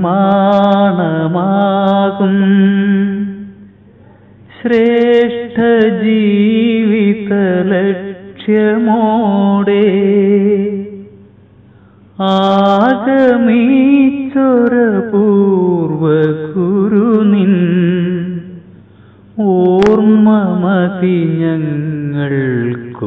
നിർമ്മാണമാകും ശ്രേഷ്ഠ ജീവിത ലക്ഷ്യമോടെ ആഗമീച്ചൊരപൂർവ ഗുരുനിൻ ഓർമ്മ മതി ഞങ്ങൾക്കു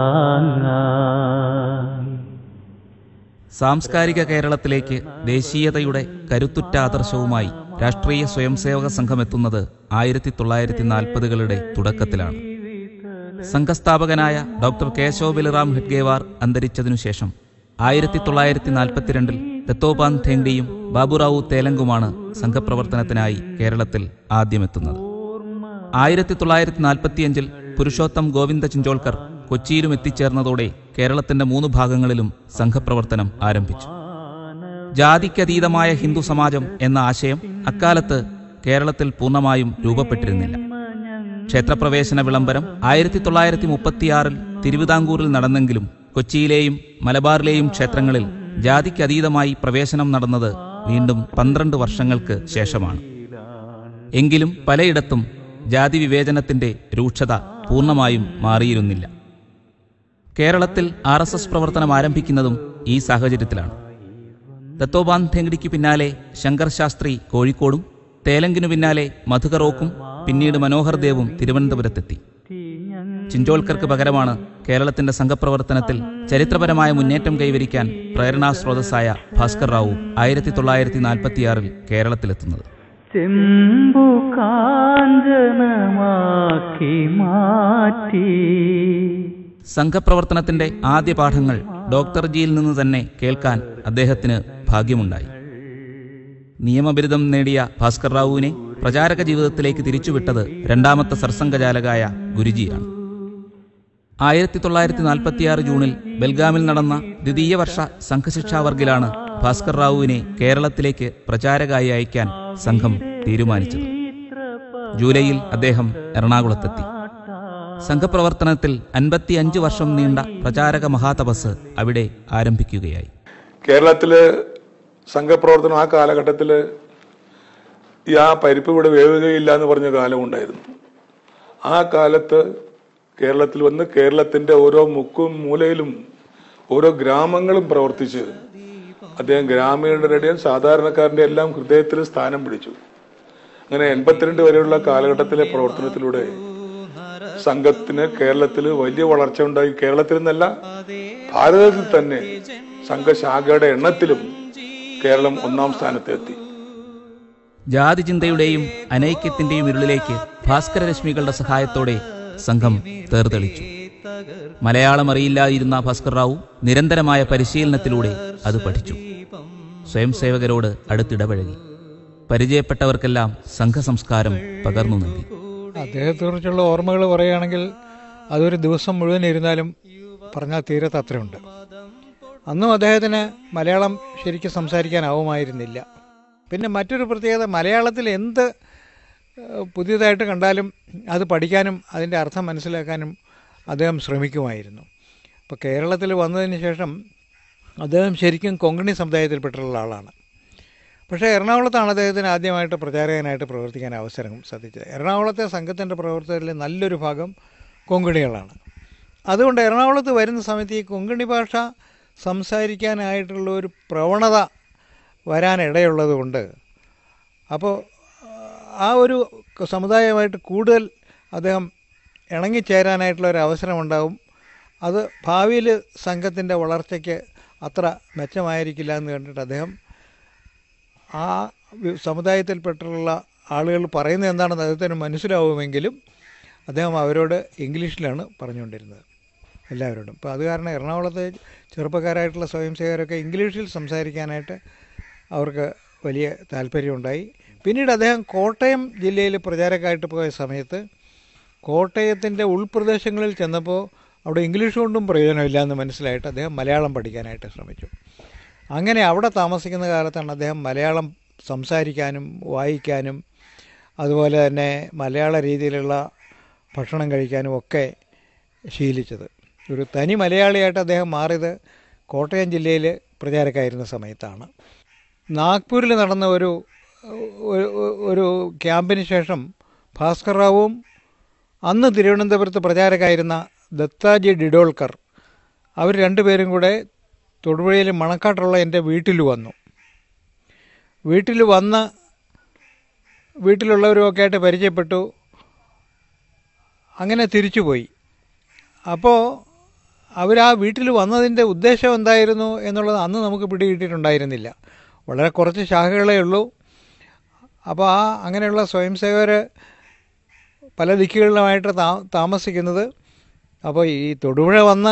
താങ്ങായി സാംസ്കാരിക കേരളത്തിലേക്ക് ദേശീയതയുടെ കരുത്തുറ്റ ആദർശവുമായി രാഷ്ട്രീയ സ്വയംസേവക സംഘം എത്തുന്നത് ആയിരത്തി തൊള്ളായിരത്തി നാൽപ്പതുകളുടെ തുടക്കത്തിലാണ് സംഘസ്ഥാപകനായ ഡോക്ടർ കേശവ ബലിറാം ഹെഡ്ഗേവാർ അന്തരിച്ചതിനു ശേഷം ആയിരത്തി തൊള്ളായിരത്തി നാൽപ്പത്തിരണ്ടിൽ ദത്തോപാൻ ഥേങ്ഡിയും ബാബുറാവു തേലങ്കുമാണ് സംഘപ്രവർത്തനത്തിനായി കേരളത്തിൽ ആദ്യമെത്തുന്നത് ആയിരത്തി തൊള്ളായിരത്തി നാൽപ്പത്തിയഞ്ചിൽ പുരുഷോത്തം ഗോവിന്ദ ചിഞ്ചോൾക്കർ കൊച്ചിയിലും എത്തിച്ചേർന്നതോടെ കേരളത്തിന്റെ മൂന്ന് ഭാഗങ്ങളിലും സംഘപ്രവർത്തനം ആരംഭിച്ചു ജാതിക്കതീതമായ ഹിന്ദു സമാജം എന്ന ആശയം അക്കാലത്ത് കേരളത്തിൽ പൂർണ്ണമായും രൂപപ്പെട്ടിരുന്നില്ല ക്ഷേത്രപ്രവേശന വിളംബരം ആയിരത്തി തൊള്ളായിരത്തി മുപ്പത്തിയാറിൽ തിരുവിതാംകൂറിൽ നടന്നെങ്കിലും കൊച്ചിയിലെയും മലബാറിലെയും ക്ഷേത്രങ്ങളിൽ ജാതിക്കതീതമായി പ്രവേശനം നടന്നത് വീണ്ടും പന്ത്രണ്ട് വർഷങ്ങൾക്ക് ശേഷമാണ് എങ്കിലും പലയിടത്തും ജാതി വിവേചനത്തിന്റെ രൂക്ഷത പൂർണ്ണമായും മാറിയിരുന്നില്ല കേരളത്തിൽ ആർ എസ് എസ് പ്രവർത്തനം ആരംഭിക്കുന്നതും ഈ സാഹചര്യത്തിലാണ് ദത്തോബാൻ ഥെങ്ഡിക്ക് പിന്നാലെ ശങ്കർ ശാസ്ത്രി കോഴിക്കോടും തേലങ്കിനു പിന്നാലെ മധുകറോക്കും പിന്നീട് മനോഹർ ദേവും തിരുവനന്തപുരത്തെത്തി ചിഞ്ചോൾക്കർക്ക് പകരമാണ് കേരളത്തിന്റെ സംഘപ്രവർത്തനത്തിൽ ചരിത്രപരമായ മുന്നേറ്റം കൈവരിക്കാൻ പ്രേരണാസ്രോതസ്സായ ഭാസ്കർ റാവു ആയിരത്തി തൊള്ളായിരത്തി നാൽപ്പത്തിയാറിൽ കേരളത്തിലെത്തുന്നത് ചെമ്പു കാഞ്ചനമാക്കി മാറ്റി സംഘപ്രവർത്തനത്തിന്റെ ആദ്യ പാഠങ്ങൾ ഡോക്ടർ ജിയിൽ നിന്ന് തന്നെ കേൾക്കാൻ അദ്ദേഹത്തിന് ഭാഗ്യമുണ്ടായി നിയമബിരുദം നേടിയ ഭാസ്കർ റാവുവിനെ പ്രചാരക ജീവിതത്തിലേക്ക് തിരിച്ചുവിട്ടത് രണ്ടാമത്തെ സർസംഘചാലകായ ഗുരുജിയാണ് ആയിരത്തി തൊള്ളായിരത്തി നാൽപ്പത്തിയാറ് ജൂണിൽ ബെൽഗാമിൽ നടന്ന ദ്വിതീയ വർഷ സംഘശിക്ഷാ വർഗിലാണ് ഭാസ്കർ റാവുവിനെ കേരളത്തിലേക്ക് പ്രചാരകായി അയക്കാൻ സംഘം തീരുമാനിച്ചത് ജൂലൈയിൽ അദ്ദേഹം എറണാകുളത്തെത്തി സംഘപ്രവർത്തനത്തിൽ അൻപത്തിയഞ്ച് വർഷം നീണ്ട പ്രചാരക മഹാതപസ് അവിടെ ആരംഭിക്കുകയായി കേരളത്തില് സംഘപ്രവർത്തനം ആ കാലഘട്ടത്തിൽ ഈ ആ പരിപ്പ് ഇവിടെ വേവുകയില്ല എന്ന് പറഞ്ഞ കാലമുണ്ടായിരുന്നു ആ കാലത്ത് കേരളത്തിൽ വന്ന് കേരളത്തിന്റെ ഓരോ മുക്കും മൂലയിലും ഓരോ ഗ്രാമങ്ങളും പ്രവർത്തിച്ച് അദ്ദേഹം ഗ്രാമീണരുടെയും സാധാരണക്കാരന്റെ എല്ലാം ഹൃദയത്തിൽ സ്ഥാനം പിടിച്ചു അങ്ങനെ എൺപത്തിരണ്ട് വരെയുള്ള കാലഘട്ടത്തിലെ പ്രവർത്തനത്തിലൂടെ സംഘത്തിന് കേരളത്തിൽ വലിയ വളർച്ച ഉണ്ടായി കേരളത്തിൽ നിന്നല്ല ഭാരതത്തിൽ തന്നെ സംഘശാഖയുടെ എണ്ണത്തിലും കേരളം ഒന്നാം സ്ഥാനത്തെത്തി ജാതി ചിന്തയുടെയും അനൈക്യത്തിന്റെയും ഇരുളിലേക്ക് ഭാസ്കരരശ്മികളുടെ സഹായത്തോടെ സംഘം തേർതെളിച്ചു മലയാളം അറിയില്ലാതിരുന്ന ഭാസ്കർ റാവു നിരന്തരമായ പരിശീലനത്തിലൂടെ അത് പഠിച്ചു സ്വയം സേവകരോട് അടുത്തിടപഴകി പരിചയപ്പെട്ടവർക്കെല്ലാം സംഘസംസ്കാരം പകർന്നു നൽകി അദ്ദേഹത്തെക്കുറിച്ചുള്ള ഓർമ്മകൾ പറയുകയാണെങ്കിൽ അതൊരു ദിവസം മുഴുവൻ ഇരുന്നാലും പറഞ്ഞാൽ തീരത്ത് അത്രയുണ്ട് അന്നും അദ്ദേഹത്തിന് മലയാളം ശരിക്കും സംസാരിക്കാനാവുമായിരുന്നില്ല പിന്നെ മറ്റൊരു പ്രത്യേകത മലയാളത്തിൽ എന്ത് ഏഹ്, പുതിയതായിട്ട് കണ്ടാലും അത് പഠിക്കാനും അതിൻ്റെ അർത്ഥം മനസ്സിലാക്കാനും അദ്ദേഹം ശ്രമിക്കുമായിരുന്നു അപ്പോൾ കേരളത്തിൽ വന്നതിന് ശേഷം അദ്ദേഹം ശരിക്കും കൊങ്കണി സമുദായത്തിൽപ്പെട്ടുള്ള ആളാണ് പക്ഷേ എറണാകുളത്താണ് അദ്ദേഹത്തിന് ആദ്യമായിട്ട് പ്രചാരകനായിട്ട് പ്രവർത്തിക്കാൻ അവസരം സാധിച്ചത് എറണാകുളത്തെ സംഘത്തിൻ്റെ പ്രവർത്തകരിൽ നല്ലൊരു ഭാഗം കൊങ്കണികളാണ് അതുകൊണ്ട് എറണാകുളത്ത് വരുന്ന സമയത്ത് ഈ കൊങ്കണി ഭാഷ സംസാരിക്കാനായിട്ടുള്ള ഒരു പ്രവണത വരാനിടയുള്ളത് കൊണ്ട് അപ്പോൾ ആ ഒരു സമുദായമായിട്ട് കൂടുതൽ അദ്ദേഹം ഇണങ്ങിച്ചേരാനായിട്ടുള്ള ഒരു അവസരമുണ്ടാവും അത് ഭാവിയിൽ സംഘത്തിൻ്റെ വളർച്ചയ്ക്ക് അത്ര മെച്ചമായിരിക്കില്ല എന്ന് കണ്ടിട്ട് അദ്ദേഹം ആ വി- സമുദായത്തിൽപ്പെട്ടുള്ള ആളുകൾ പറയുന്നത് എന്താണെന്ന് അദ്ദേഹത്തിന് മനസ്സിലാവുമെങ്കിലും അദ്ദേഹം അവരോട് ഇംഗ്ലീഷിലാണ് പറഞ്ഞുകൊണ്ടിരുന്നത് എല്ലാവരോടും അപ്പോൾ അത് കാരണം എറണാകുളത്തെ ചെറുപ്പക്കാരായിട്ടുള്ള സ്വയം സേവകരൊക്കെ ഇംഗ്ലീഷിൽ സംസാരിക്കാനായിട്ട് അവർക്ക് വലിയ താല്പര്യമുണ്ടായി പിന്നീട് അദ്ദേഹം കോട്ടയം ജില്ലയിൽ പ്രചാരകമായിട്ട് പോയ സമയത്ത് കോട്ടയത്തിൻ്റെ ഉൾപ്രദേശങ്ങളിൽ ചെന്നപ്പോൾ അവിടെ ഇംഗ്ലീഷ് കൊണ്ടും പ്രയോജനമില്ല എന്ന് മനസ്സിലായിട്ട് അദ്ദേഹം മലയാളം പഠിക്കാനായിട്ട് ശ്രമിച്ചു അങ്ങനെ അവിടെ താമസിക്കുന്ന കാലത്താണ് അദ്ദേഹം മലയാളം സംസാരിക്കാനും വായിക്കാനും അതുപോലെ തന്നെ മലയാള രീതിയിലുള്ള ഭക്ഷണം കഴിക്കാനും ഒക്കെ ശീലിച്ചത് ഒരു തനി മലയാളിയായിട്ട് അദ്ദേഹം മാറിയത് കോട്ടയം ജില്ലയിൽ പ്രചാരക്കായിരുന്ന സമയത്താണ് നാഗ്പൂരിൽ നടന്ന ഒരു ഒരു- ഒരു ക്യാമ്പിന് ശേഷം ഭാസ്കർ റാവുവും അന്ന് തിരുവനന്തപുരത്ത് പ്രചാരകരായിരുന്ന ദത്താജി ഡിഡോൾക്കർ അവർ രണ്ടുപേരും കൂടെ തൊടുപുഴയിൽ മണക്കാട്ടുള്ള എൻ്റെ വീട്ടിൽ വന്നു വീട്ടിൽ വന്ന് വീട്ടിലുള്ളവരുമൊക്കെ ആയിട്ട് പരിചയപ്പെട്ടു അങ്ങനെ തിരിച്ചുപോയി അപ്പോൾ അവർ ആ വീട്ടിൽ വന്നതിൻ്റെ ഉദ്ദേശം എന്തായിരുന്നു എന്നുള്ളത് അന്ന് നമുക്ക് പിടികിട്ടിയിട്ടുണ്ടായിരുന്നില്ല വളരെ കുറച്ച് ശാഖകളേ ഉള്ളൂ അപ്പോൾ ആ അങ്ങനെയുള്ള സ്വയം സേവകർ പല ദിക്കുകളിലുമായിട്ട് താ താമസിക്കുന്നത് അപ്പോൾ ഈ തൊടുപുഴ വന്ന്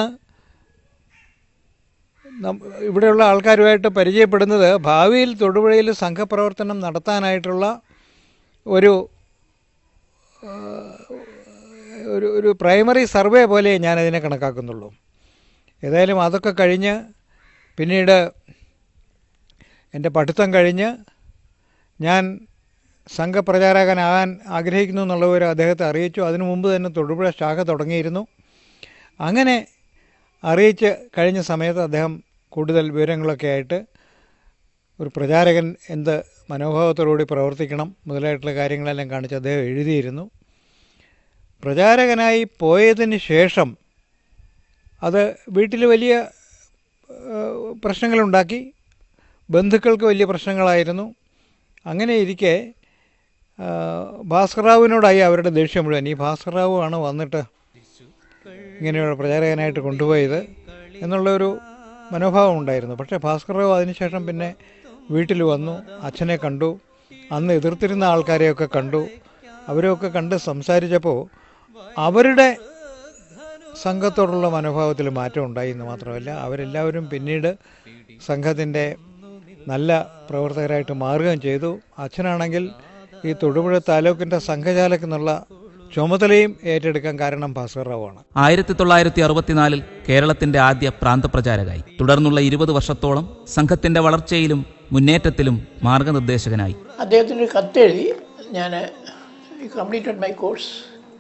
നം- ഇവിടെയുള്ള ആൾക്കാരുമായിട്ട് പരിചയപ്പെടുന്നത് ഭാവിയിൽ തൊടുപുഴയിൽ സംഘപ്രവർത്തനം നടത്താനായിട്ടുള്ള ഒരു ആ, ഒരു ഒരു പ്രൈമറി സർവേ പോലെ ഞാനതിനെ കണക്കാക്കുന്നുള്ളൂ ഏതായാലും അതൊക്കെ കഴിഞ്ഞ് പിന്നീട് എൻ്റെ പഠിത്തം കഴിഞ്ഞ് ഞാൻ സംഘപ്രചാരകനാകാൻ ആഗ്രഹിക്കുന്നു എന്നുള്ളവർ അദ്ദേഹത്തെ അറിയിച്ചു അതിനു മുമ്പ് തന്നെ തൊടുപുഴ ശാഖ തുടങ്ങിയിരുന്നു അങ്ങനെ അറിയിച്ച് കഴിഞ്ഞ സമയത്ത് അദ്ദേഹം കൂടുതൽ വിവരങ്ങളൊക്കെ ആയിട്ട് ഒരു പ്രചാരകൻ എന്ത് മനോഭാവത്തോടുകൂടി പ്രവർത്തിക്കണം മുതലായിട്ടുള്ള കാര്യങ്ങളെല്ലാം കാണിച്ച് അദ്ദേഹം എഴുതിയിരുന്നു പ്രചാരകനായി പോയതിന് ശേഷം അത് വീട്ടിൽ വലിയ ഏഹ്, പ്രശ്നങ്ങളുണ്ടാക്കി ബന്ധുക്കൾക്ക് വലിയ പ്രശ്നങ്ങളായിരുന്നു അങ്ങനെ ഇരിക്കെ ആ, ഭാസ്കർറാവുവിനോടായി അവരുടെ ദേഷ്യം മുഴുവൻ ഈ ഭാസ്കർറാവു ആണ് വന്നിട്ട് ഇങ്ങനെയുള്ള പ്രചാരകനായിട്ട് കൊണ്ടുപോയത് എന്നുള്ളൊരു മനോഭാവം ഉണ്ടായിരുന്നു പക്ഷേ ഭാസ്കർറാവു അതിനുശേഷം പിന്നെ വീട്ടിൽ വന്നു അച്ഛനെ കണ്ടു അന്ന് എതിർത്തിരുന്ന ആൾക്കാരെയൊക്കെ കണ്ടു അവരെയൊക്കെ കണ്ട് സംസാരിച്ചപ്പോൾ അവരുടെ സംഘത്തോടുള്ള മനോഭാവത്തിൽ മാറ്റം ഉണ്ടായി എന്ന് മാത്രമല്ല അവരെല്ലാവരും പിന്നീട് സംഘത്തിൻ്റെ നല്ല പ്രവർത്തകരായിട്ട് മാറുകയും ചെയ്തു അച്ഛനാണെങ്കിൽ ഈ തൊടുപുഴ താലൂക്കിൻ്റെ സംഘചാലക് എന്നുള്ള ചുമതലയും ഏറ്റെടുക്കാൻ കാരണം ഭാസ്കർ റാവുവാണ് ആയിരത്തി തൊള്ളായിരത്തി അറുപത്തിനാലിൽ കേരളത്തിന്റെ ആദ്യ പ്രാന്തപ്രചാരകായി തുടർന്നുള്ള ഇരുപത് വർഷത്തോളം സംഘത്തിന്റെ വളർച്ചയിലും മുന്നേറ്റത്തിലും മാർഗനിർദ്ദേശകനായി അദ്ദേഹത്തിന് ഒരു കത്തെഴുതി ഞാൻ കംപ്ലീറ്റഡ് മൈ കോഴ്സ്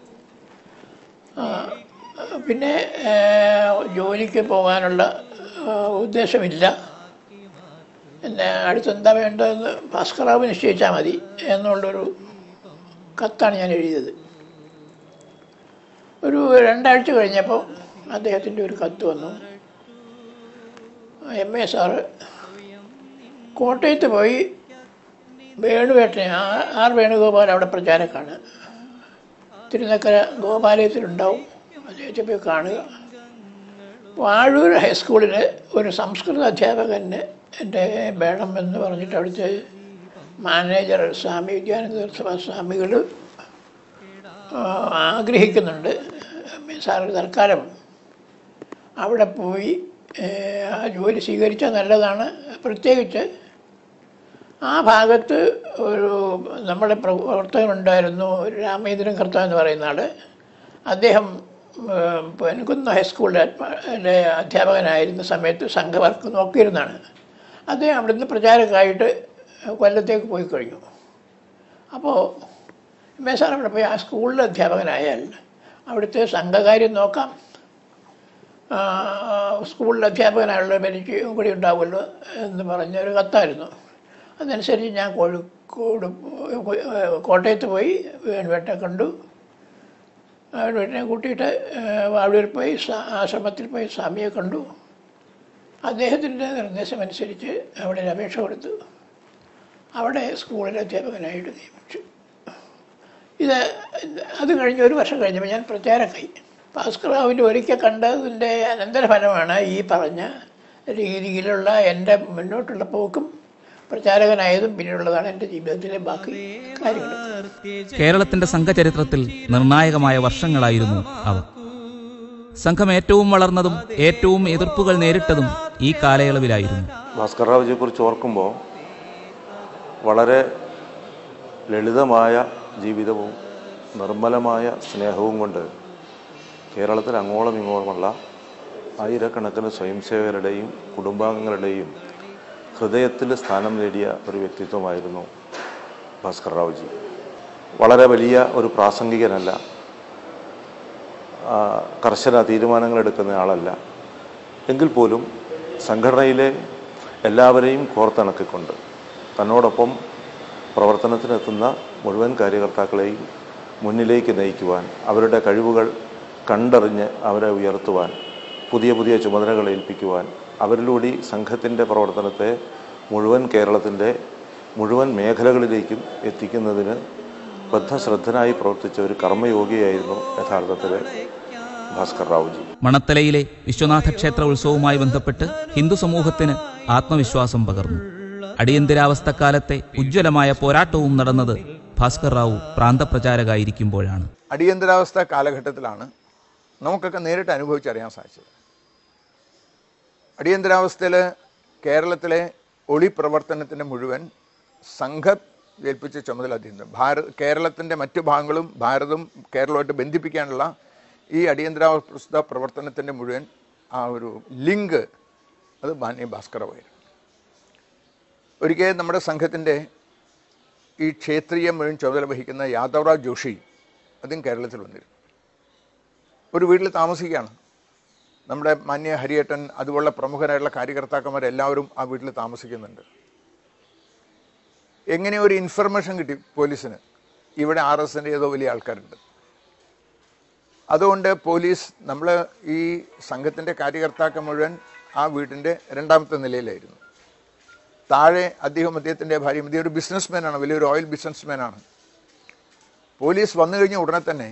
പിന്നെ ആ, ജോലിക്ക് പോകാനുള്ള ആ, ഉദ്ദേശമില്ല എന്നെ അടുത്തെന്താ വേണ്ടതെന്ന് ഭാസ്കറാവ് നിശ്ചയിച്ചാൽ മതി എന്നുള്ളൊരു കത്താണ് ഞാൻ എഴുതിയത് ഒരു രണ്ടാഴ്ച കഴിഞ്ഞപ്പോൾ അദ്ദേഹത്തിൻ്റെ ഒരു കത്ത് വന്നു എം എ സാറ് കോട്ടയത്ത് പോയി വേണുവേട്ടൻ ആ- ആർ വേണുഗോപാൽ അവിടെ പ്രചാരക്കാണ് തിരുനക്കര ഗോപാലയത്തിലുണ്ടാവും അദ്ദേഹത്തെ പോയി കാണുക വാഴൂർ ഹൈസ്കൂളിൽ ഒരു സംസ്കൃത അധ്യാപകന് എൻ്റെ വേണമെന്ന് പറഞ്ഞിട്ട് അവിടുത്തെ മാനേജർ സ്വാമി വിദ്യാനന്ദ സഭ സ്വാമികൾ ആഗ്രഹിക്കുന്നുണ്ട് സാറ് തൽക്കാലം അവിടെ പോയി ഏഹ്, ആ ജോലി സ്വീകരിച്ചാൽ നല്ലതാണ് പ്രത്യേകിച്ച് ആ ഭാഗത്ത് ഒരു നമ്മുടെ പ്രവർത്തകനുണ്ടായിരുന്നു ഒരു രാമേന്ദ്രൻ കർത്ത എന്ന് പറയുന്ന ആൾ അദ്ദേഹം ഏഹ്, പെൻകുന്ന ഹൈസ്കൂളിലെ ലെ അധ്യാപകനായിരുന്ന സമയത്ത് സംഘവർക്ക് നോക്കിയിരുന്നതാണ് അദ്ദേഹം അവിടുന്ന് പ്രചാരകമായിട്ട് കൊല്ലത്തേക്ക് പോയി കഴിഞ്ഞു അപ്പോൾ എം എ സാർ അവിടെ പോയി ആ സ്കൂളിലെ അധ്യാപകനായാൽ അവിടുത്തെ സംഘകാര്യം നോക്കാം ആ, സ്കൂളിൽ അധ്യാപകനായുള്ള എനിക്ക് കൂടി ഉണ്ടാവുമല്ലോ എന്ന് പറഞ്ഞൊരു കത്തായിരുന്നു അതനുസരിച്ച് ഞാൻ കോഴിക്കോട് പോയി- കോട്ടയത്ത് പോയി വേണുവേട്ടനെ കണ്ടു വേണുവേട്ടനെ കൂട്ടിയിട്ട് വാഴൂർ പോയി സ- ആശ്രമത്തിൽ പോയി സ്വാമിയെ കണ്ടു അദ്ദേഹത്തിൻ്റെ നിർദ്ദേശമനുസരിച്ച് അവിടെ ഒരു അപേക്ഷ കൊടുത്തു അവിടെ സ്കൂളിലെ അധ്യാപകനായിട്ട് നിയമിച്ചു ഇത് അത് കഴിഞ്ഞ് ഒരു വർഷം കഴിഞ്ഞപ്പോൾ ഞാൻ പ്രചാരക്കായി ഭാസ്കറാവിൻ്റെ ഒരിക്കൽ കണ്ടതിൻ്റെ അനന്തരഫലമാണ് ഈ പറഞ്ഞ രീതിയിലുള്ള എൻ്റെ മുന്നോട്ടുള്ള പോക്കും പ്രചാരകനായതും പിന്നീടുള്ളതാണ് എൻ്റെ ജീവിതത്തിലെ ബാക്കി കാര്യങ്ങൾ കേരളത്തിന്റെ സംഘചരിത്രത്തിൽ നിർണായകമായ വർഷങ്ങളായിരുന്നു അവ സംഘം ഏറ്റവും വളർന്നതും ഏറ്റവും എതിർപ്പുകൾ നേരിട്ടതും ഈ കാലയളവിലായിരുന്നു ഭാസ്കർ റാവുജിയെക്കുറിച്ച് ഓർക്കുമ്പോൾ വളരെ ലളിതമായ ജീവിതവും നിർമ്മലമായ സ്നേഹവും കൊണ്ട് കേരളത്തിൽ അങ്ങോളം ഇങ്ങോളമുള്ള ആയിരക്കണക്കിന് സ്വയംസേവകരുടെയും കുടുംബാംഗങ്ങളുടെയും ഹൃദയത്തിൽ സ്ഥാനം നേടിയ ഒരു വ്യക്തിത്വമായിരുന്നു ഭാസ്കർ റാവുജി വളരെ വലിയ ഒരു പ്രാസംഗികനല്ല ആ, കർശന തീരുമാനങ്ങൾ എടുക്കുന്ന ആളല്ല എങ്കിൽ പോലും സംഘടനയിലെ എല്ലാവരെയും കോർത്തിണക്കിക്കൊണ്ട് തന്നോടൊപ്പം പ്രവർത്തനത്തിനെത്തുന്ന മുഴുവൻ കാര്യകർത്താക്കളെയും മുന്നിലേക്ക് നയിക്കുവാൻ അവരുടെ കഴിവുകൾ കണ്ടറിഞ്ഞ് അവരെ ഉയർത്തുവാൻ പുതിയ പുതിയ ചുമതലകൾ ഏൽപ്പിക്കുവാൻ അവരിലൂടെ സംഘത്തിൻ്റെ പ്രവർത്തനത്തെ മുഴുവൻ കേരളത്തിൻ്റെ മുഴുവൻ മേഖലകളിലേക്കും എത്തിക്കുന്നതിന് ബദ്ധശ്രദ്ധനായി പ്രവർത്തിച്ച ഒരു കർമ്മയോഗിയായിരുന്നു യഥാർത്ഥത്തിൽ ഭാസ്കർ റാവുജി മണത്തലയിലെ വിശ്വനാഥ ക്ഷേത്ര ഉത്സവവുമായി ബന്ധപ്പെട്ട് ഹിന്ദു സമൂഹത്തിന് ആത്മവിശ്വാസം പകർന്നു അടിയന്തരാവസ്ഥക്കാലത്തെ ഉജ്ജ്വലമായ പോരാട്ടവും നടന്നത് ഭാസ്കർ റാവു പ്രാന്തപ്രചാരകായിരിക്കുമ്പോഴാണ് അടിയന്തരാവസ്ഥ കാലഘട്ടത്തിലാണ് നമുക്കൊക്കെ നേരിട്ട് അനുഭവിച്ചറിയാൻ സാധിച്ചത് അടിയന്തരാവസ്ഥയിൽ കേരളത്തിലെ ഒളി പ്രവർത്തനത്തിൻ്റെ മുഴുവൻ സംഘം ഏൽപ്പിച്ച ചുമതല അദ്ദേഹം ഭാരത് കേരളത്തിൻ്റെ മറ്റു ഭാഗങ്ങളും ഭാരതവും കേരളവുമായിട്ട് ബന്ധിപ്പിക്കാനുള്ള ഈ അടിയന്തരാവസ്ഥ പ്രവർത്തനത്തിൻ്റെ മുഴുവൻ ആ ഒരു ലിങ്ക് അത് മാന്യ ഭാസ്കരമായിരുന്നു ഒരിക്കൽ നമ്മുടെ സംഘത്തിൻ്റെ ഈ ക്ഷേത്രീയ മുഴുവൻ ചുമതല വഹിക്കുന്ന യാദവറാവ് ജോഷി അതും കേരളത്തിൽ വന്നിരുന്നു ഒരു വീട്ടിൽ താമസിക്കുകയാണ് നമ്മുടെ മാന്യ ഹരിയേട്ടൻ അതുപോലുള്ള പ്രമുഖരായിട്ടുള്ള കാര്യകർത്താക്കന്മാരെല്ലാവരും ആ വീട്ടിൽ താമസിക്കുന്നുണ്ട് എങ്ങനെ ഒരു ഇൻഫർമേഷൻ കിട്ടി പോലീസിന് ഇവിടെ ആർ എസിൻ്റെ ഏതോ വലിയ ആൾക്കാരുണ്ട് അതുകൊണ്ട് പോലീസ് നമ്മൾ ഈ സംഘത്തിൻ്റെ കാര്യകർത്താക്കൾ മുഴുവൻ ആ വീട്ടിൻ്റെ രണ്ടാമത്തെ നിലയിലായിരുന്നു താഴെ അദ്ദേഹം അദ്ദേഹത്തിൻ്റെ ഭാര്യ ഇദ്ദേഹം ഒരു ബിസിനസ്മാനാണ് വലിയൊരു ഓയിൽ ബിസിനസ്മാനാണ് പോലീസ് വന്നു കഴിഞ്ഞ ഉടനെ തന്നെ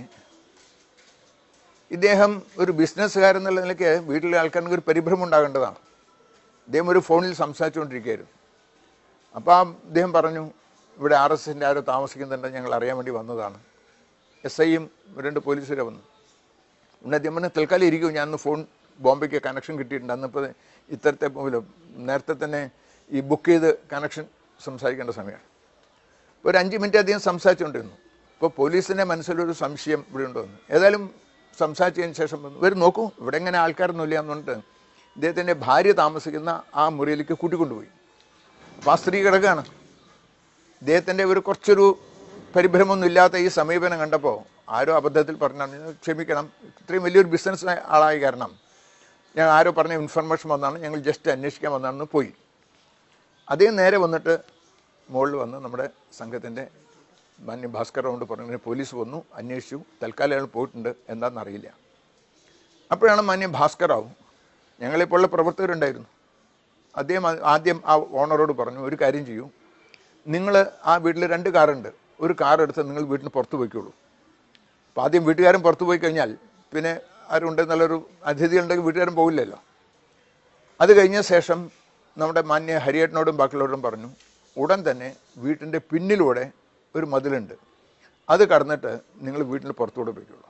ഇദ്ദേഹം ഒരു ബിസിനസ്സുകാരൻ എന്നുള്ള നിലയ്ക്ക് വീട്ടിലെ ആൾക്കാർക്ക് ഒരു പരിഭ്രമം ഉണ്ടാകേണ്ടതാണ് ഇദ്ദേഹം ഒരു ഫോണിൽ സംസാരിച്ചുകൊണ്ടിരിക്കുകയായിരുന്നു അപ്പോൾ ആ ഇദ്ദേഹം പറഞ്ഞു ഇവിടെ ആർ എസ് എസിൻ്റെ ആരോ താമസിക്കുന്നുണ്ട് ഞങ്ങൾ അറിയാൻ വേണ്ടി വന്നതാണ് എസ് ഐയും രണ്ട് പോലീസുകാരെ വന്നു ഉടനെ അദ്ദേഹം പറഞ്ഞു തൽക്കാലം ഇരിക്കും ഞാൻ ഒന്ന് ഫോൺ ബോംബെക്ക് കണക്ഷൻ കിട്ടിയിട്ടുണ്ട് അന്നിപ്പോൾ ഇത്തരത്തെ പോലെ നേരത്തെ തന്നെ ഈ ബുക്ക് ചെയ്ത് കണക്ഷൻ സംസാരിക്കേണ്ട സമയമാണ് ഒരു അഞ്ച് മിനിറ്റ് അദ്ദേഹം സംസാരിച്ചുകൊണ്ടിരുന്നു ഇപ്പോൾ പോലീസിൻ്റെ മനസ്സിലൊരു സംശയം ഇവിടെ ഉണ്ടോന്ന് ഏതായാലും സംസാരിച്ചതിന് ശേഷം വന്നു വരും നോക്കൂ ഇവിടെ ഇങ്ങനെ ആൾക്കാരൊന്നുമില്ല എന്ന് പറഞ്ഞിട്ട് ഇദ്ദേഹത്തിൻ്റെ ഭാര്യ താമസിക്കുന്ന ആ മുറിയിലേക്ക് കൂട്ടിക്കൊണ്ടുപോയി അപ്പോൾ ആ സ്ത്രീ കിടക്കുകയാണ് ഇദ്ദേഹത്തിൻ്റെ ഒരു കുറച്ചൊരു പരിഭ്രമൊന്നും ഇല്ലാത്ത ഈ സമീപനം കണ്ടപ്പോൾ ആരോ അബദ്ധത്തിൽ പറഞ്ഞാണ് ക്ഷമിക്കണം ഇത്രയും വലിയൊരു ബിസിനസ് ആളായ കാരണം ഞാൻ ആരോ പറഞ്ഞ ഇൻഫർമേഷൻ വന്നാണ് ഞങ്ങൾ ജസ്റ്റ് അന്വേഷിക്കാൻ വന്നാണെന്ന് പോയി അദ്ദേഹം നേരെ വന്നിട്ട് മുകളിൽ വന്ന് നമ്മുടെ സംഘത്തിൻ്റെ മാന്യ ഭാസ്കർ കൊണ്ട് പറഞ്ഞു പോലീസ് വന്നു അന്വേഷിച്ചു തൽക്കാലം അയാൾ പോയിട്ടുണ്ട് എന്താണെന്നറിയില്ല അപ്പോഴാണ് മാന്യ ഭാസ്കറാവും ഞങ്ങളിപ്പോഴുള്ള പ്രവർത്തകരുണ്ടായിരുന്നു അദ്ദേഹം ആ- ആദ്യം ആ ഓണറോട് പറഞ്ഞു ഒരു കാര്യം ചെയ്യൂ നിങ്ങൾ ആ വീട്ടിൽ രണ്ട് കാറുണ്ട് ഒരു കാർ എടുത്ത് നിങ്ങൾ വീട്ടിന് പുറത്ത് പോയിക്കോളൂ അപ്പോൾ ആദ്യം വീട്ടുകാരൻ പുറത്ത് പോയി കഴിഞ്ഞാൽ പിന്നെ ആരുണ്ട് നല്ലൊരു അതിഥികളുണ്ടെങ്കിൽ വീട്ടുകാരൻ പോകില്ലല്ലോ അത് കഴിഞ്ഞ ശേഷം നമ്മുടെ മാന്യ ഹരിയേട്ടനോടും ബാക്കിയുള്ളവരോടും പറഞ്ഞു ഉടൻ തന്നെ വീട്ടിൻ്റെ പിന്നിലൂടെ ഒരു മതിലുണ്ട് അത് കടന്നിട്ട് നിങ്ങൾ വീട്ടിന് പുറത്തുകൂടെ പോയിക്കോളൂ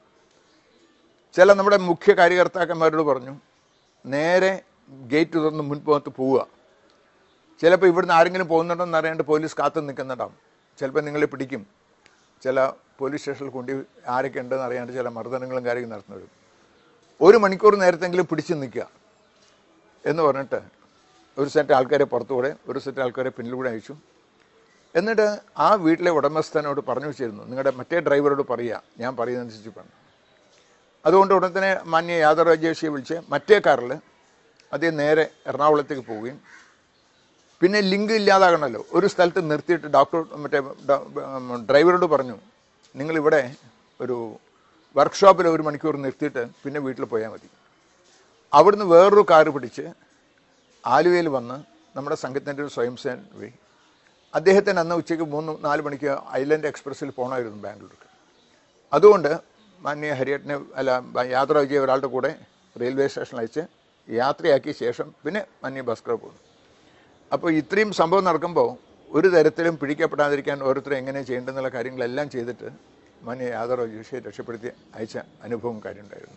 ചില നമ്മുടെ മുഖ്യ കാര്യകർത്താക്കന്മാരോട് പറഞ്ഞു നേരെ ഗേറ്റ് തുറന്ന് മുൻപോകത്ത് പോവുക ചിലപ്പോൾ ഇവിടുന്ന് ആരെങ്കിലും പോകുന്നുണ്ടോന്ന് അറിയാണ്ട് പോലീസ് കാത്തു നിൽക്കുന്നുണ്ടാവും ചിലപ്പോൾ നിങ്ങളെ പിടിക്കും ചില പോലീസ് സ്റ്റേഷനിൽ കൊണ്ട് ആരൊക്കെ ഉണ്ടെന്ന് അറിയാണ്ട് ചില മർദ്ദനങ്ങളും കാര്യങ്ങളും നടത്തുന്നത് ഒരു മണിക്കൂർ നേരത്തെങ്കിലും പിടിച്ചു നിൽക്കുക എന്ന് പറഞ്ഞിട്ട് ഒരു സെറ്റ് ആൾക്കാരെ പുറത്തുകൂടെ ഒരു സെറ്റ് ആൾക്കാരെ പിന്നിലൂടെ അയച്ചു എന്നിട്ട് ആ വീട്ടിലെ ഉടമസ്ഥനോട് പറഞ്ഞു വെച്ചിരുന്നു നിങ്ങളുടെ മറ്റേ ഡ്രൈവറോട് പറയുക ഞാൻ പറയുന്നതനുസരിച്ച് പറഞ്ഞു അതുകൊണ്ട് ഉടൻ തന്നെ മാന്യ യാദവ് രാജേഷിയെ വിളിച്ച് മറ്റേ കാറിൽ അദ്ദേഹം നേരെ എറണാകുളത്തേക്ക് പോവുകയും പിന്നെ ലിങ്ക് ഇല്ലാതാകണമല്ലോ ഒരു സ്ഥലത്ത് നിർത്തിയിട്ട് ഡോക്ടർ മറ്റേ ഡ- ഉം, ഡ്രൈവറോട് പറഞ്ഞു നിങ്ങളിവിടെ ഒരു വർക്ക്ഷോപ്പിൽ ഒരു മണിക്കൂർ നിർത്തിയിട്ട് പിന്നെ വീട്ടിൽ പോയാൽ മതി അവിടുന്ന് വേറൊരു കാറ് പിടിച്ച് ആലുവയിൽ വന്ന് നമ്മുടെ സംഘത്തിൻ്റെ ഒരു സ്വയം സേന വഴി അദ്ദേഹത്തിന് അന്ന് ഉച്ചയ്ക്ക് മൂന്ന് നാല് മണിക്ക് ഐലൻഡ് എക്സ്പ്രസ്സിൽ പോകണമായിരുന്നു ബാംഗ്ലൂർക്ക് അതുകൊണ്ട് മാന്യ ഹരിയേട്ടനെ അല്ല യാത്ര ചെയ്യ ഒരാളുടെ കൂടെ റെയിൽവേ സ്റ്റേഷനിൽ അയച്ച് യാത്രയാക്കിയ ശേഷം പിന്നെ മാന്യ ഭാസ്കർ പോകുന്നു അപ്പോൾ ഇത്രയും സംഭവം നടക്കുമ്പോൾ ഒരു തരത്തിലും പിടിക്കപ്പെടാതിരിക്കാൻ ഓരോരുത്തരും എങ്ങനെ ചെയ്യേണ്ടെന്നുള്ള കാര്യങ്ങളെല്ലാം ചെയ്തിട്ട് മാന്യ യാദവ് ജോഷിയെ രക്ഷപ്പെടുത്തി അയച്ച അനുഭവം കാര്യമുണ്ടായിരുന്നു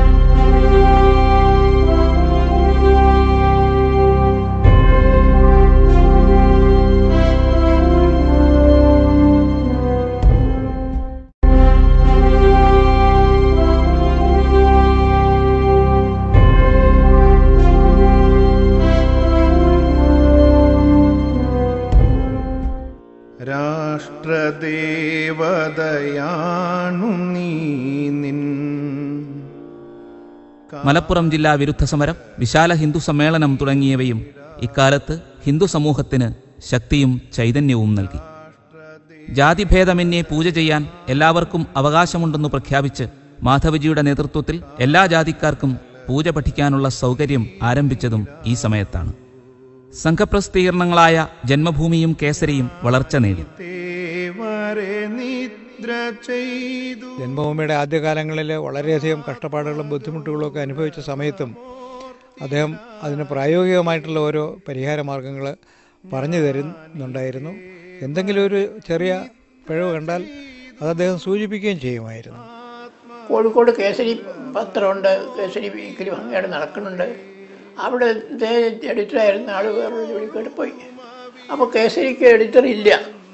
രാഷ്ട്രദേവതയാണു നീ നിൻ മലപ്പുറം ജില്ലാ വിരുദ്ധ സമരം വിശാല ഹിന്ദു സമ്മേളനം തുടങ്ങിയവയും ഇക്കാലത്ത് ഹിന്ദു സമൂഹത്തിന് ശക്തിയും ചൈതന്യവും നൽകി ജാതിഭേദമന്യേ പൂജ ചെയ്യാൻ എല്ലാവർക്കും അവകാശമുണ്ടെന്ന് പ്രഖ്യാപിച്ച് മാധവജിയുടെ നേതൃത്വത്തിൽ എല്ലാ ജാതിക്കാർക്കും പൂജ പഠിക്കാനുള്ള സൗകര്യം ആരംഭിച്ചതും ഈ സമയത്താണ് സംഘപ്രസിദ്ധീകരണങ്ങളായ ജന്മഭൂമിയും കേസരിയും വളർച്ച നേടി തേവരെ നിദ്ര ചെയ്തു ജന്മഭൂമിയുടെ ആദ്യകാലങ്ങളിൽ വളരെയധികം കഷ്ടപ്പാടുകളും ബുദ്ധിമുട്ടുകളും ഒക്കെ അനുഭവിച്ച സമയത്തും അദ്ദേഹം അതിന് പ്രായോഗികമായിട്ടുള്ള ഓരോ പരിഹാര മാർഗങ്ങൾ പറഞ്ഞു തരുന്നുണ്ടായിരുന്നു എന്തെങ്കിലും ഒരു ചെറിയ പിഴവ് കണ്ടാൽ അത് അദ്ദേഹം സൂചിപ്പിക്കുകയും ചെയ്യുമായിരുന്നു കോഴിക്കോട് കേസരി പത്രമുണ്ട് കേസരി വീക്കിലി ഭംഗിയായിട്ട് നടക്കുന്നുണ്ട് അവിടെ എഡിറ്ററായിരുന്ന ആൾ വേറൊരു ജോലിക്കായിട്ട് പോയി അപ്പോൾ കേസരിക്ക് എഡിറ്റർ ഇല്ല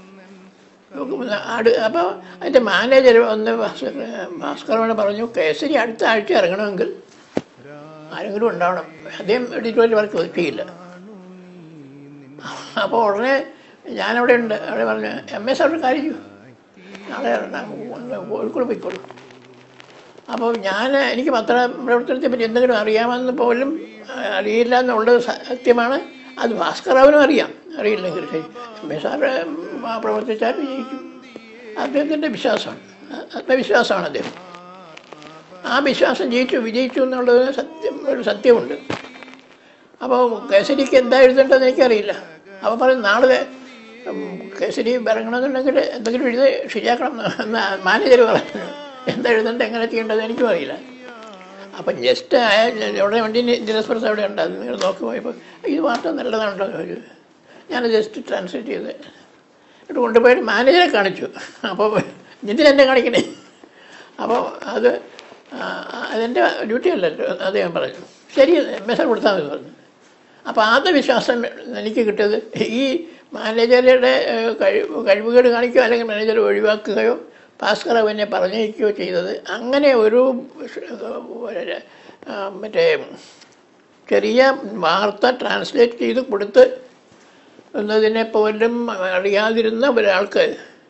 ആട് അപ്പോൾ അതിൻ്റെ മാനേജർ ഒന്ന് ഭാസ്കർ ഭാസ്കരോട് പറഞ്ഞു കേസരി അടുത്ത ആഴ്ച ഇറങ്ങണമെങ്കിൽ ആരെങ്കിലും ഉണ്ടാവണം അദ്ദേഹം എഡിറ്റോറിയൽ വർക്ക് ഒതുക്കിയില്ല അപ്പോൾ ഉടനെ ഞാനവിടെ ഉണ്ട് അവിടെ പറഞ്ഞു എം എസ് അവിടെ കാര്യം നാളെ ഒന്ന് കോഴിക്കോട് പോയിക്കോളൂ അപ്പോൾ ഞാൻ എനിക്ക് പത്രപ്രവർത്തനത്തെ പറ്റി എന്തെങ്കിലും അറിയാമെന്ന് പോലും അറിയില്ല എന്നുള്ളത് സത്യമാണ് അത് ഭാസ്കറാവിനും അറിയാം അറിയില്ലെങ്കിൽ ശരി എം എ സാറ് പ്രവർത്തിച്ചാൽ വിജയിക്കും അദ്ദേഹത്തിൻ്റെ വിശ്വാസമാണ് ആത്മവിശ്വാസമാണ് അദ്ദേഹം ആ വിശ്വാസം ജയിച്ചു വിജയിച്ചു എന്നുള്ളത് സത്യം ഒരു സത്യമുണ്ട് അപ്പോൾ കേസരിക്ക് എന്താ എഴുതേണ്ടതെന്ന് എനിക്കറിയില്ല അപ്പോൾ പറയും നാളെ ഉം, കേസരി ഇറങ്ങണമെന്നുണ്ടെങ്കിൽ എന്തെങ്കിലും എഴുതി ശരിയാക്കണം എന്ന് മാനേജർ പറഞ്ഞു എന്താ എഴുതേണ്ടത് എങ്ങനെ ചെയ്യേണ്ടത് എനിക്കും അറിയില്ല അപ്പം ജസ്റ്റ് അവിടെ വണ്ടി ജിലസ്പ്രസ് അവിടെ ഉണ്ട് അത് നിങ്ങൾ നോക്കി പോയപ്പോൾ ഇത് മാത്രം നല്ലതാണല്ലോ എന്ന് ചോദിച്ചു ഞാൻ ജസ്റ്റ് ട്രാൻസ്ലേറ്റ് ചെയ്ത് എന്നിട്ട് കൊണ്ടുപോയിട്ട് മാനേജറെ കാണിച്ചു അപ്പോൾ എന്തിനെന്നെ കാണിക്കണേ അപ്പോൾ അത് ആ, അതെൻ്റെ ഡ്യൂട്ടി അല്ലല്ലോ അദ്ദേഹം പറഞ്ഞു ശരി മെസ്സേജ് കൊടുത്താൽ മതി പറഞ്ഞു അപ്പോൾ ആത്മവിശ്വാസം എനിക്ക് കിട്ടിയത് ഈ മാനേജറുടെ ഏഹ്, കഴിവ് കഴിവുകേട് കാണിക്കുകയോ അല്ലെങ്കിൽ മാനേജർ ഒഴിവാക്കുകയോ ഭാസ്കർ എന്നെ പറഞ്ഞയക്കുകയോ ചെയ്തത് അങ്ങനെ ഒരു ഏഹ്, ആ, മറ്റേ ചെറിയ വാർത്ത ട്രാൻസ്ലേറ്റ് ചെയ്ത് കൊടുത്ത് എന്നതിനെ പോലും അറിയാതിരുന്ന ഒരാൾക്ക്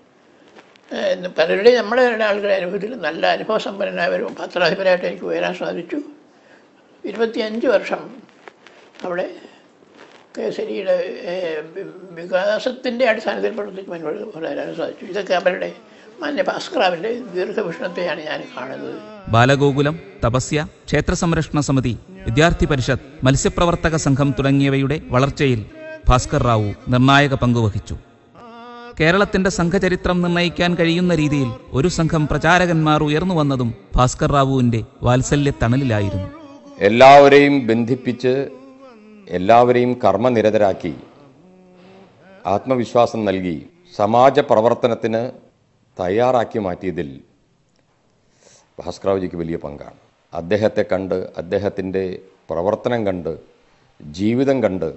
ഏഹ്, പലരുടെയും നമ്മുടെ ആളുകളുടെ അനുഭവത്തിൽ നല്ല അനുഭവസമ്പന്നനായവരും പത്രാധിപരായിട്ട് എനിക്ക് ഉയരാൻ സാധിച്ചു ഇരുപത്തിയഞ്ച് വർഷം അവിടെ കേസരിയുടെ ഏഹ്, വി- വികാസത്തിൻ്റെ അടിസ്ഥാനത്തിൽ പ്രവർത്തിച്ച് മുന്നോട്ട് വരാൻ സാധിച്ചു ഇതൊക്കെ അവരുടെ മാന്യ ഭാസ്കറാവിൻ്റെ ദീർഘവീക്ഷണത്തെയാണ് ഞാൻ കാണുന്നത് ബാലഗോകുലം തപസ്യ ക്ഷേത്ര സംരക്ഷണ സമിതി വിദ്യാർത്ഥി പരിഷത്ത് മത്സ്യപ്രവർത്തക സംഘം തുടങ്ങിയവയുടെ വളർച്ചയിൽ ഭാസ്കർ റാവു നിർണായക പങ്കുവഹിച്ചു കേരളത്തിന്റെ സംഘചരിത്രം നിർണയിക്കാൻ കഴിയുന്ന രീതിയിൽ ഒരു സംഘം പ്രചാരകന്മാർ ഉയർന്നു വന്നതും ഭാസ്കർ റാവുവിന്റെ വാത്സല്യ തണലിലായിരുന്നു എല്ലാവരെയും ബന്ധിപ്പിച്ച് എല്ലാവരെയും കർമ്മനിരതരാക്കി ആത്മവിശ്വാസം നൽകി സമാജ പ്രവർത്തനത്തിന് തയ്യാറാക്കി മാറ്റിയതിൽ ഭാസ്കറാവുജിക്ക് വലിയ പങ്കാണ് അദ്ദേഹത്തെ കണ്ട് അദ്ദേഹത്തിൻ്റെ പ്രവർത്തനം കണ്ട് ജീവിതം കണ്ട്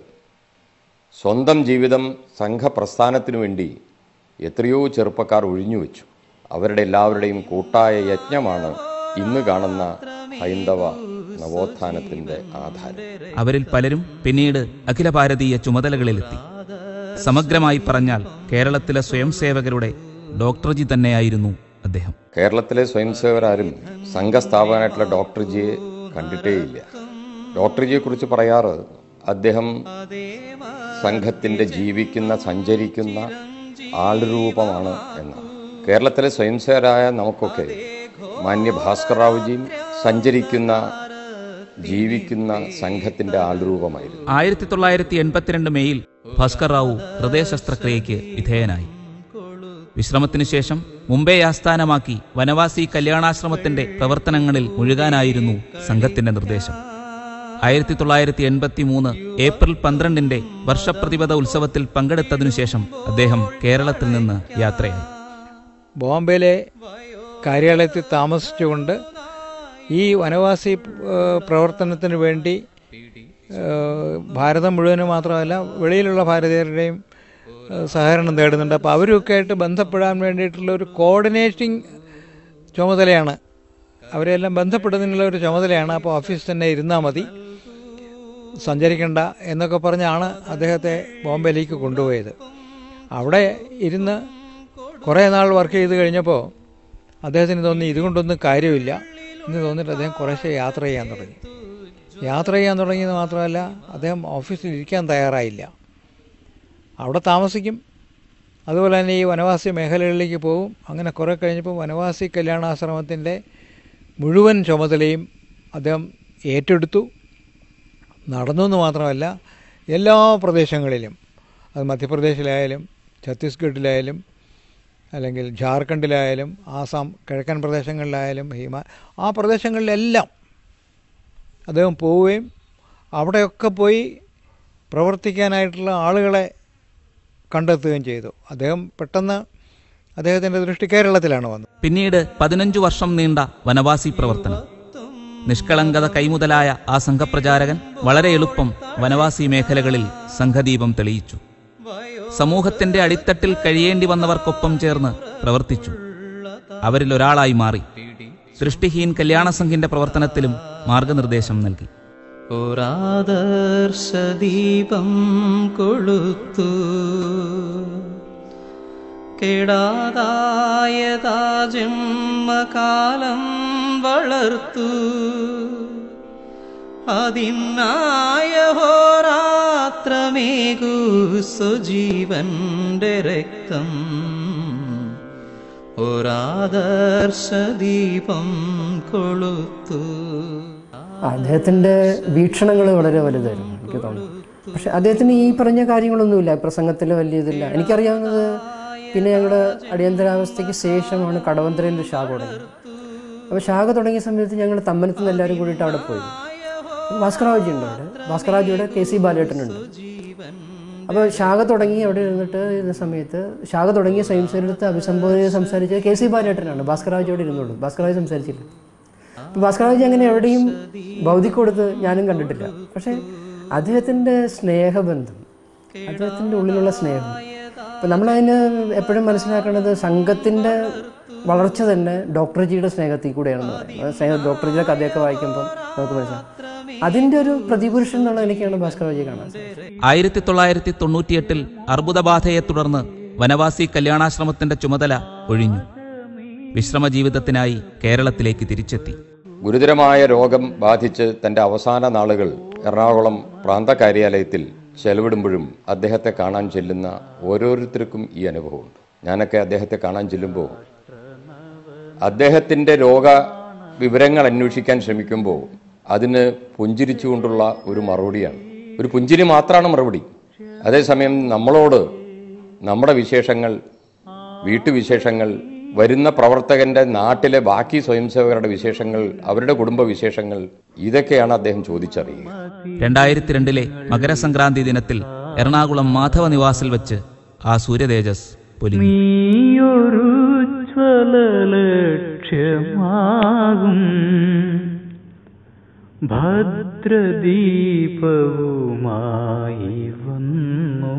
സ്വന്തം ജീവിതം സംഘപ്രസ്ഥാനത്തിനു വേണ്ടി എത്രയോ ചെറുപ്പക്കാർ ഒഴിഞ്ഞു വെച്ചു അവരുടെ എല്ലാവരുടെയും കൂട്ടായ യജ്ഞമാണ് ഇന്ന് കാണുന്ന ഹൈന്ദവ നവോത്ഥാനത്തിൻ്റെ ആധാരം അവരിൽ പലരും പിന്നീട് അഖില ഭാരതീയ ചുമതലകളിലെത്തി സമഗ്രമായി പറഞ്ഞാൽ കേരളത്തിലെ സ്വയംസേവകരുടെ ഡോക്ടർജി തന്നെയായിരുന്നു അദ്ദേഹം കേരളത്തിലെ സ്വയംസേവരാരും സംഘസ്ഥാപകനായിട്ടുള്ള ഡോക്ടർജിയെ കണ്ടിട്ടേയില്ല ഡോക്ടർജിയെക്കുറിച്ച് പറയാറ് അദ്ദേഹം സംഘത്തിൻ്റെ ജീവിക്കുന്ന സഞ്ചരിക്കുന്ന ആൾരൂപമാണ് എന്നാണ് കേരളത്തിലെ സ്വയംസേവരായ നമുക്കൊക്കെ മാന്യ ഭാസ്കർ റാവുജിയും സഞ്ചരിക്കുന്ന ജീവിക്കുന്ന സംഘത്തിൻ്റെ ആൾരൂപമായിരുന്നു ആയിരത്തി തൊള്ളായിരത്തി എൺപത്തിരണ്ട് മെയ്യിൽ ഭാസ്കർ റാവു ഹൃദയ ശസ്ത്രക്രിയയ്ക്ക് വിധേയനായി വിശ്രമത്തിനു ശേഷം മുംബൈ ആസ്ഥാനമാക്കി വനവാസി കല്യാണാശ്രമത്തിന്റെ പ്രവർത്തനങ്ങളിൽ മുഴുകാനായിരുന്നു സംഘത്തിന്റെ നിർദ്ദേശം ആയിരത്തി തൊള്ളായിരത്തി എൺപത്തി മൂന്ന് ഏപ്രിൽ പന്ത്രണ്ടിന്റെ വർഷപ്രതിപത ഉത്സവത്തിൽ പങ്കെടുത്തതിനു ശേഷം അദ്ദേഹം കേരളത്തിൽ നിന്ന് യാത്രയായി ബോംബെയിലെ കാര്യാലയത്തിൽ താമസിച്ചുകൊണ്ട് ഈ വനവാസി ഏഹ്, പ്രവർത്തനത്തിന് വേണ്ടി ഏഹ്, ഭാരതം മുഴുവനും മാത്രമല്ല വെളിയിലുള്ള ഭാരതീയരുടെയും ഏഹ്, സഹകരണം തേടുന്നുണ്ട് അപ്പോൾ അവരൊക്കെ ആയിട്ട് ബന്ധപ്പെടാൻ വേണ്ടിയിട്ടുള്ള ഒരു കോർഡിനേറ്റിംഗ് ചുമതലയാണ് അവരെല്ലാം ബന്ധപ്പെടുന്നതിനുള്ള ഒരു ചുമതലയാണ് അപ്പോൾ ഓഫീസിൽ തന്നെ ഇരുന്നാൽ മതി സഞ്ചരിക്കണ്ട എന്നൊക്കെ പറഞ്ഞാണ് അദ്ദേഹത്തെ ബോംബെയിലേക്ക് കൊണ്ടുപോയത് അവിടെ ഇരുന്ന് കുറേ നാൾ വർക്ക് ചെയ്ത് കഴിഞ്ഞപ്പോൾ അദ്ദേഹത്തിന് തോന്നി ഇതുകൊണ്ടൊന്നും കാര്യമില്ല എന്ന് തോന്നിയിട്ട് അദ്ദേഹം കുറേശ്ശെ യാത്ര ചെയ്യാൻ തുടങ്ങി യാത്ര ചെയ്യാൻ തുടങ്ങിയത് മാത്രമല്ല അദ്ദേഹം ഓഫീസിൽ ഇരിക്കാൻ തയ്യാറായില്ല അവിടെ താമസിക്കും അതുപോലെ തന്നെ ഈ വനവാസി മേഖലകളിലേക്ക് പോകും അങ്ങനെ കുറേ കഴിഞ്ഞപ്പോൾ വനവാസി കല്യാണാശ്രമത്തിൻ്റെ മുഴുവൻ ചുമതലയും അദ്ദേഹം ഏറ്റെടുത്തു നടന്നു എന്ന് മാത്രമല്ല എല്ലാ പ്രദേശങ്ങളിലും അത് മധ്യപ്രദേശിലായാലും ഛത്തീസ്ഗഡിലായാലും അല്ലെങ്കിൽ ജാർഖണ്ഡിലായാലും ആസാം കിഴക്കൻ പ്രദേശങ്ങളിലായാലും ഹിമ ആ പ്രദേശങ്ങളിലെല്ലാം അദ്ദേഹം പോവുകയും അവിടെയൊക്കെ പോയി പ്രവർത്തിക്കാനായിട്ടുള്ള ആളുകളെ കണ്ടെത്തുകയും ചെയ്തു അദ്ദേഹം പെട്ടെന്ന് അദ്ദേഹത്തിൻ്റെ ദൃഷ്ടി കേരളത്തിലാണ് വന്നത് പിന്നീട് പതിനഞ്ചു വർഷം നീണ്ട വനവാസി പ്രവർത്തനം നിഷ്കളങ്കത കൈമുതലായ ആ സംഘപ്രചാരകൻ വളരെ എളുപ്പം വനവാസി മേഖലകളിൽ സംഘദീപം തെളിയിച്ചു സമൂഹത്തിന്റെ അടിത്തട്ടിൽ കഴിയേണ്ടി വന്നവർക്കൊപ്പം ചേർന്ന് പ്രവർത്തിച്ചു അവരിൽ ഒരാളായി മാറി സൃഷ്ടിഹീൻ കല്യാണ സംഘിന്റെ പ്രവർത്തനത്തിലും മാർഗനിർദ്ദേശം നൽകി ഒരാദർശദീപം കൊളുത്തു കേടാതായതാ ജന്മകാലം വളർത്തു അതിനായ ഹോരാത്രമേകൂ സുജീവന്റെ രക്തം ഒരാദർശദീപം കൊളുത്തു അദ്ദേഹത്തിൻ്റെ വീക്ഷണങ്ങൾ വളരെ വലുതായിരുന്നു എനിക്ക് തോന്നുന്നു പക്ഷെ അദ്ദേഹത്തിന് ഈ പറഞ്ഞ കാര്യങ്ങളൊന്നുമില്ല പ്രസംഗത്തിൽ വലിയ ഇതില്ല എനിക്കറിയാവുന്നത് പിന്നെ ഞങ്ങളുടെ അടിയന്തരാവസ്ഥയ്ക്ക് ശേഷമാണ് കടവന്തരയിൽ ഒരു ശാഖ തുടങ്ങിയത് അപ്പോൾ ശാഖ തുടങ്ങിയ സമയത്ത് ഞങ്ങൾ തമ്മനത്ത് നിന്ന് എല്ലാവരും കൂടിയിട്ട് അവിടെ പോയി ഭാസ്കറാജി ഉണ്ട് അവിടെ ഭാസ്കറാജിയുടെ കെ സി ബാലേട്ടനുണ്ട് അപ്പോൾ ശാഖ തുടങ്ങി അവിടെ ഇരുന്നിട്ട് ഇരുന്ന സമയത്ത് ശാഖ തുടങ്ങിയ സ്വയംസേനടുത്ത് അഭിസംബോധന ചെയ്ത് സംസാരിച്ചത് കെ സി ബാലേട്ടനാണ് ഭാസ്കറാജി അവിടെ ഇരുന്നുള്ളൂ ഭാസ്കറാജി സംസാരിച്ചില്ല അപ്പോൾ ഭാസ്കറാജി അങ്ങനെ എവിടെയും ഭൗതിക കൊടുത്ത് ഞാനും കണ്ടിട്ടില്ല പക്ഷേ അദ്ദേഹത്തിൻ്റെ സ്നേഹബന്ധം അദ്ദേഹത്തിൻ്റെ ഉള്ളിലുള്ള സ്നേഹം ഇപ്പം നമ്മളതിന് എപ്പോഴും മനസ്സിലാക്കേണ്ടത് സംഘത്തിൻ്റെ വളർച്ച തന്നെ ഡോക്ടർ ജിയുടെ സ്നേഹത്തിൽ കൂടെയാണെന്ന് പറയുന്നത് സ്നേഹ ഡോക്ടർ ജിയുടെ കഥയൊക്കെ വായിക്കുമ്പോൾ നമുക്ക് മനസ്സിലാവും അതിൻ്റെ ഒരു പ്രതിപുരുഷൻ എന്നുള്ള എനിക്കാണ് ഭാസ്കറാജിയെ കാണാൻ സാധിച്ചത് ആയിരത്തി തൊള്ളായിരത്തി തൊണ്ണൂറ്റിയെട്ടിൽ അർബുദബാധയെ തുടർന്ന് വനവാസി കല്യാണാശ്രമത്തിന്റെ ചുമതല ഒഴിഞ്ഞു വിശ്രമ ജീവിതത്തിനായി കേരളത്തിലേക്ക് തിരിച്ചെത്തി ഗുരുതരമായ രോഗം ബാധിച്ച് തന്റെ അവസാന നാളുകൾ എറണാകുളം പ്രാന്ത കാര്യാലയത്തിൽ ചെലവിടുമ്പോഴും അദ്ദേഹത്തെ കാണാൻ ചെല്ലുന്ന ഓരോരുത്തർക്കും ഈ അനുഭവമുണ്ട് ഞാനൊക്കെ അദ്ദേഹത്തെ കാണാൻ ചെല്ലുമ്പോൾ അദ്ദേഹത്തിൻ്റെ രോഗ വിവരങ്ങൾ അന്വേഷിക്കാൻ ശ്രമിക്കുമ്പോൾ അതിന് പുഞ്ചിരിച്ചുകൊണ്ടുള്ള ഒരു മറുപടിയാണ് ഒരു പുഞ്ചിരി മാത്രമാണ് മറുപടി അതേസമയം നമ്മളോട് നമ്മുടെ വിശേഷങ്ങൾ വീട്ടുവിശേഷങ്ങൾ വരുന്ന പ്രവർത്തകന്റെ നാട്ടിലെ ബാക്കി സ്വയംസേവകരുടെ വിശേഷങ്ങൾ അവരുടെ കുടുംബ വിശേഷങ്ങൾ ഇതൊക്കെയാണ് അദ്ദേഹം ചോദിച്ചറിയുക രണ്ടായിരത്തി രണ്ടിലെ മകരസംക്രാന്തി ദിനത്തിൽ എറണാകുളം മാധവ നിവാസിൽ വെച്ച് ആ സൂര്യതേജസ് പൊലിഞ്ഞു നീയൊരു ജ്വലലക്ഷ്യമാകും ഭദ്രദീപവുമായി വന്നു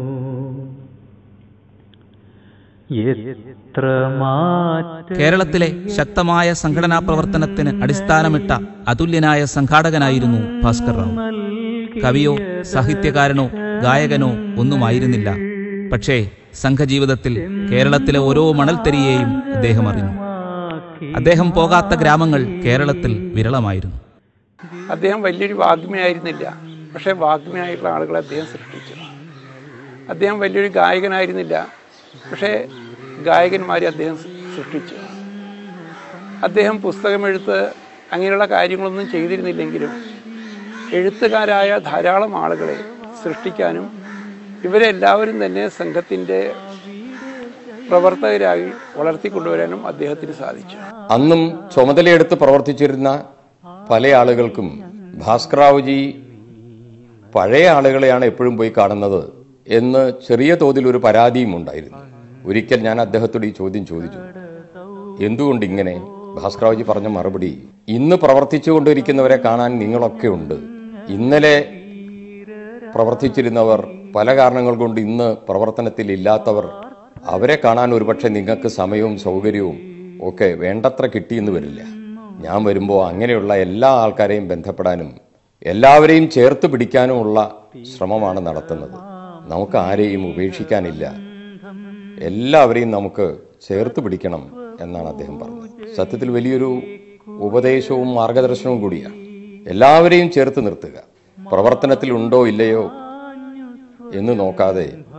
എത്ര മാറ്റം കേരളത്തിലെ ശക്തമായ സംഘടനാ പ്രവർത്തനത്തിന് അടിസ്ഥാനമിട്ട അതുല്യനായ സംഘാടകനായിരുന്നു ഭാസ്കർ റാവു കവിയോ സാഹിത്യകാരനോ ഗായകനോ ഒന്നുമായിരുന്നില്ല പക്ഷേ സംഘജീവിതത്തിൽ കേരളത്തിലെ ഓരോ മണൽത്തരിയെയും അദ്ദേഹം അറിഞ്ഞു അദ്ദേഹം പോകാത്ത ഗ്രാമങ്ങൾ കേരളത്തിൽ വിരളമായിരുന്നു അദ്ദേഹം വലിയൊരു വാഗ്മിയായിരുന്നില്ല പക്ഷേ വാഗ്മിയായിട്ടുള്ള ആളുകളെ അദ്ദേഹം സൃഷ്ടിച്ചു അദ്ദേഹം വലിയൊരു ഗായകനായിരുന്നില്ല പക്ഷേ ഗായകന്മാരെ അദ്ദേഹം സൃഷ്ടിച്ചു അദ്ദേഹം പുസ്തകമെഴുത്ത് അങ്ങനെയുള്ള കാര്യങ്ങളൊന്നും ചെയ്തിരുന്നില്ലെങ്കിലും എഴുത്തുകാരായ ധാരാളം ആളുകളെ സൃഷ്ടിക്കാനും ഇവരെല്ലാവരും തന്നെ സംഘത്തിൻ്റെ പ്രവർത്തകരായി വളർത്തിക്കൊണ്ടുവരാനും അദ്ദേഹത്തിന് സാധിച്ചു അന്നും ചുമതലയെടുത്ത് പ്രവർത്തിച്ചിരുന്ന പല ആളുകൾക്കും ഭാസ്കറാവുജി പഴയ ആളുകളെയാണ് എപ്പോഴും പോയി കാണുന്നത് എന്ന് ചെറിയ തോതിൽ ഒരു പരാതിയും ഉണ്ടായിരുന്നു ഒരിക്കൽ ഞാൻ അദ്ദേഹത്തോട് ഈ ചോദ്യം ചോദിച്ചു എന്തുകൊണ്ട് ഇങ്ങനെ ഭാസ്കറാവുജി പറഞ്ഞ മറുപടി ഇന്ന് പ്രവർത്തിച്ചുകൊണ്ടിരിക്കുന്നവരെ കാണാൻ നിങ്ങളൊക്കെ ഉണ്ട് ഇന്നലെ പ്രവർത്തിച്ചിരുന്നവർ പല കാരണങ്ങൾ കൊണ്ട് ഇന്ന് പ്രവർത്തനത്തിൽ ഇല്ലാത്തവർ അവരെ കാണാൻ ഒരുപക്ഷെ നിങ്ങൾക്ക് സമയവും സൗകര്യവും ഒക്കെ വേണ്ടത്ര കിട്ടിയെന്ന് വരില്ല ഞാൻ വരുമ്പോൾ അങ്ങനെയുള്ള എല്ലാ ആൾക്കാരെയും ബന്ധപ്പെടാനും എല്ലാവരെയും ചേർത്ത് പിടിക്കാനുമുള്ള ശ്രമമാണ് നടത്തുന്നത് നമുക്ക് ആരെയും ഉപേക്ഷിക്കാനില്ല എല്ലാവരെയും നമുക്ക് ചേർത്ത് പിടിക്കണം എന്നാണ് അദ്ദേഹം പറഞ്ഞത് സത്യത്തിൽ വലിയൊരു ഉപദേശവും മാർഗദർശനവും കൂടിയാണ് എല്ലാവരെയും ചേർത്ത് നിർത്തുക പ്രവർത്തനത്തിൽ ഉണ്ടോ ഇല്ലയോ എന്ന് നോക്കാതെ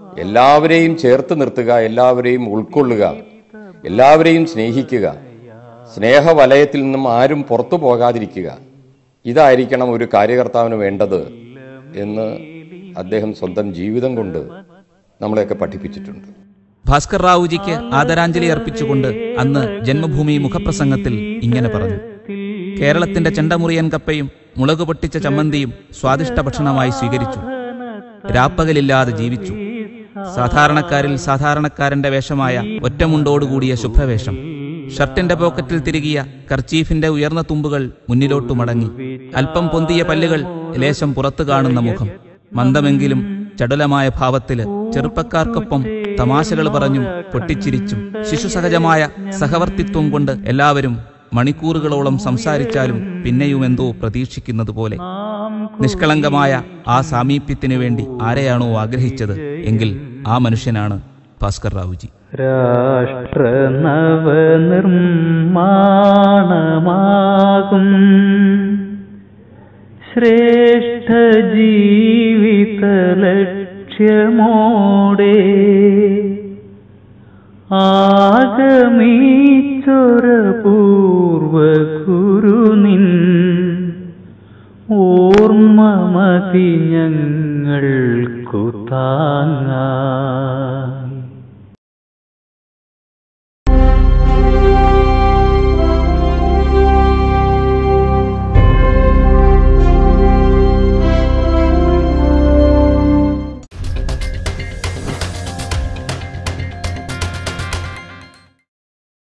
എല്ലാവരെയും ചേർത്ത് നിർത്തുക എല്ലാവരെയും ഉൾക്കൊള്ളുക എല്ലാവരെയും സ്നേഹിക്കുക സ്നേഹവലയത്തിൽ നിന്നും ആരും പുറത്തു പോകാതിരിക്കുക ഇതായിരിക്കണം ഒരു കാര്യകർത്താവിന് വേണ്ടത് എന്ന് അദ്ദേഹം സ്വന്തം ജീവിതം കൊണ്ട് നമ്മളെയൊക്കെ പഠിപ്പിച്ചിട്ടുണ്ട് ഭാസ്കർ റാവുജിക്ക് ആദരാഞ്ജലി അർപ്പിച്ചുകൊണ്ട് അന്ന് ജന്മഭൂമി മുഖപ്രസംഗത്തിൽ ഇങ്ങനെ പറഞ്ഞു കേരളത്തിന്റെ ചെണ്ടമുറിയൻ കപ്പയും മുളക് പൊട്ടിച്ച ചമ്മന്തിയും സ്വാദിഷ്ട ഭക്ഷണമായി സ്വീകരിച്ചു രാപ്പകലില്ലാതെ ജീവിച്ചു സാധാരണക്കാരിൽ സാധാരണക്കാരന്റെ വേഷമായ ഒറ്റമുണ്ടോടുകൂടിയ ശുഭ്രവേഷം ഷർട്ടിന്റെ പോക്കറ്റിൽ തിരികിയ കർച്ചീഫിന്റെ ഉയർന്ന തുമ്പുകൾ മുന്നിലോട്ടു മടങ്ങി അല്പം പൊന്തിയ പല്ലുകൾ ലേശം പുറത്തു കാണുന്ന മുഖം മന്ദമെങ്കിലും ചടുലമായ ഭാവത്തില് ചെറുപ്പക്കാർക്കൊപ്പം തമാശകൾ പറഞ്ഞും പൊട്ടിച്ചിരിച്ചും ശിശുസഹജമായ സഹവർത്തിത്വം കൊണ്ട് എല്ലാവരും മണിക്കൂറുകളോളം സംസാരിച്ചാലും പിന്നെയും എന്തോ പ്രതീക്ഷിക്കുന്നത് പോലെ നിഷ്കളങ്കമായ ആ സാമീപ്യത്തിനു വേണ്ടി ആരെയാണോ ആഗ്രഹിച്ചത് എങ്കിൽ ആ മനുഷ്യനാണ് ഭാസ്കർ റാവുജി രാഷ്ട്രനവനിർമ്മാണമാകും ശ്രേഷ്ഠ ജീവിത ലക്ഷ്യമോടെ ആഗമീച്ചൊരപൂർവ ഗുരുനിൻ ഓർമ്മ മതി ഞങ്ങൾക്കു താ